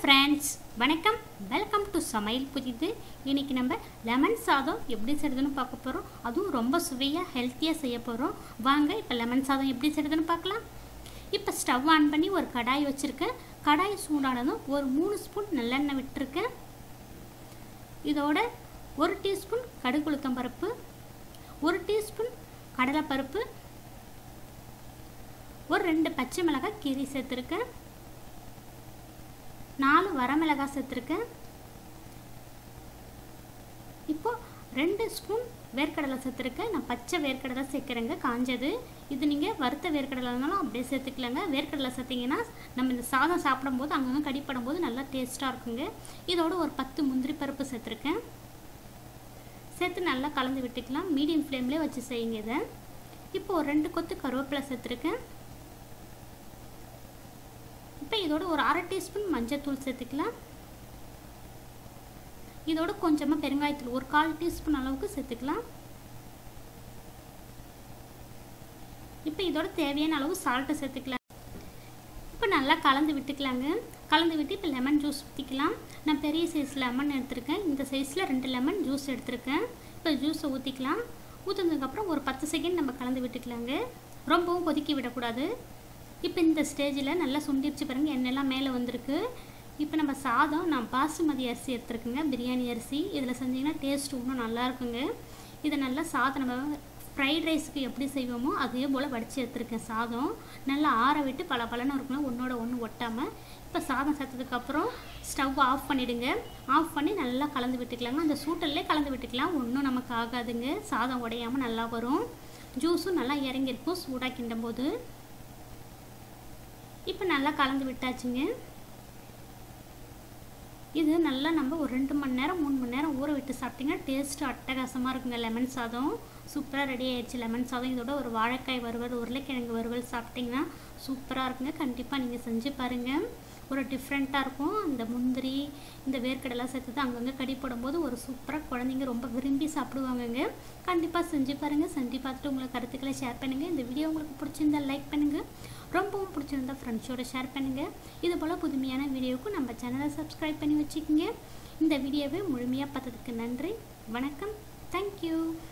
friends வணக்கம் welcome to சமையல் புதிது இன்னைக்கு நம்ம லெமன் சாதம் எப்படி செய்யறதுன்னு பார்க்க போகிறோம் அதுவும் ரொம்ப சுவையாக ஹெல்த்தியாக செய்ய போகிறோம் வாங்க இப்போ லெமன் சாதம் எப்படி செய்யறதுன்னு பார்க்கலாம் இப்போ ஸ்டவ் ஆன் பண்ணி ஒரு கடாய் வச்சுருக்கேன் கடாய் சூடானதும் ஒரு மூணு ஸ்பூன் நல்லெண்ணெய் விட்டுருக்கேன் இதோட ஒரு டீஸ்பூன் கடுகு உளுத்தம் பருப்பு ஒரு டீஸ்பூன் கடலைப்பருப்பு ஒரு ரெண்டு பச்சை மிளகாய் கீரி சேர்த்துருக்கேன் நாலு வரமிளகாய் சேர்த்துருக்கேன் இப்போ ரெண்டு ஸ்பூன் வேர்க்கடலை சேர்த்துருக்கேன் நான் பச்சை வேர்க்கடலை சேர்க்குறேங்க காஞ்சது இது நீங்கள் வறுத்த வேர்க்கடலை இருந்தாலும் அப்படியே சேர்த்துக்கலாங்க வேர்க்கடலை சேர்த்திங்கன்னா நம்ம இந்த சாதம் சாப்பிடும்போது அங்கங்கே கடிப்படும் போது நல்லா டேஸ்ட்டாக இருக்குங்க இதோட ஒரு பத்து முந்திரி பருப்பு சேர்த்துருக்கேன் சேர்த்து நல்லா கலந்து விட்டுக்கலாம் மீடியம் ஃப்ளேம்லேயே வச்சு செய்யுங்க இதை இப்போ ஒரு ரெண்டு கொத்து கருவேப்பிலை சேர்த்துருக்கேன் இப்போ இதோட ஒரு அரை டீஸ்பூன் மஞ்சள்தூள் சேர்த்துக்கலாம் இதோட கொஞ்சமாக பெருங்காயத்தூள் ஒரு கால் டீஸ்பூன் அளவுக்கு சேர்த்துக்கலாம் இப்போ இதோட தேவையான அளவு சால்ட்டை சேர்த்துக்கலாம் இப்போ நல்லா கலந்து விட்டுக்கலாங்க கலந்து விட்டு இப்போ லெமன் ஜூஸ் ஊற்றிக்கலாம் நான் பெரிய சைஸ் லெமன் எடுத்திருக்கேன் இந்த சைஸில் ரெண்டு லெமன் ஜூஸ் எடுத்திருக்கேன் இப்போ ஜூஸை ஊற்றிக்கலாம் ஊற்றுனதுக்கப்புறம் ஒரு பத்து செகண்ட் நம்ம கலந்து விட்டுக்கலாங்க ரொம்பவும் கொதிக்க விடக்கூடாது இப்போ இந்த ஸ்டேஜில் நல்லா சுண்டிருச்சு பாருங்கள் எண்ணெய்லாம் மேலே வந்திருக்கு இப்போ நம்ம சாதம் நான் பாசுமதி அரிசி எடுத்துருக்குங்க பிரியாணி அரிசி இதில் செஞ்சிங்கன்னா டேஸ்ட் இன்னும் நல்லா இருக்குங்க இதை நல்லா சாதம் நம்ம ஃப்ரைட் ரைஸுக்கு எப்படி செய்வோமோ அதே போல் வடித்து எடுத்துருக்கேன் சாதம் நல்லா ஆற விட்டு பல பலன்னு இருக்கணும் ஒன்றோட ஒன்று ஒட்டாமல் இப்போ சாதம் சேர்த்ததுக்கப்புறம் ஸ்டவ் ஆஃப் பண்ணிவிடுங்க ஆஃப் பண்ணி நல்லா கலந்து விட்டுக்கலாங்க அந்த சூட்டல்லே கலந்து விட்டுக்கலாம் ஒன்றும் நமக்கு ஆகாதுங்க சாதம் உடையாமல் நல்லா வரும் ஜூஸும் நல்லா இறங்கியிருக்கும் சூடாக கிண்டும் போது இப்போ நல்லா கலந்து விட்டாச்சுங்க இது நல்லா நம்ம ஒரு ரெண்டு மணி நேரம் மூணு மணி நேரம் ஊற விட்டு சாப்பிட்டிங்கன்னா டேஸ்ட்டு அட்டகாசமாக இருக்குங்க லெமன் சாதம் சூப்பராக ரெடி ஆயிடுச்சு லெமன் சாதம் இதோட ஒரு வாழைக்காய் வறுவல் உருளைக்கிழங்கு வறுவல் சாப்பிட்டிங்கன்னா சூப்பராக இருக்குங்க கண்டிப்பாக நீங்கள் செஞ்சு பாருங்கள் ஒரு டிஃப்ரெண்ட்டாக இருக்கும் அந்த முந்திரி இந்த வேர்க்கடலாம் சேர்த்து அங்கங்கே கடி போடும்போது ஒரு சூப்பராக குழந்தைங்க ரொம்ப விரும்பி சாப்பிடுவாங்கங்க கண்டிப்பாக செஞ்சு பாருங்கள் செஞ்சு பார்த்துட்டு உங்களுக்கு கருத்துக்களை ஷேர் பண்ணுங்கள் இந்த வீடியோ உங்களுக்கு பிடிச்சிருந்தா லைக் பண்ணுங்கள் ரொம்பவும் பிடிச்சிருந்தா ஃப்ரெண்ட்ஸோட ஷேர் பண்ணுங்கள் இது போல் புதுமையான வீடியோவுக்கு நம்ம சேனலை சப்ஸ்கிரைப் பண்ணி வச்சுக்கோங்க இந்த வீடியோவை முழுமையாக பார்த்ததுக்கு நன்றி வணக்கம் தேங்க்யூ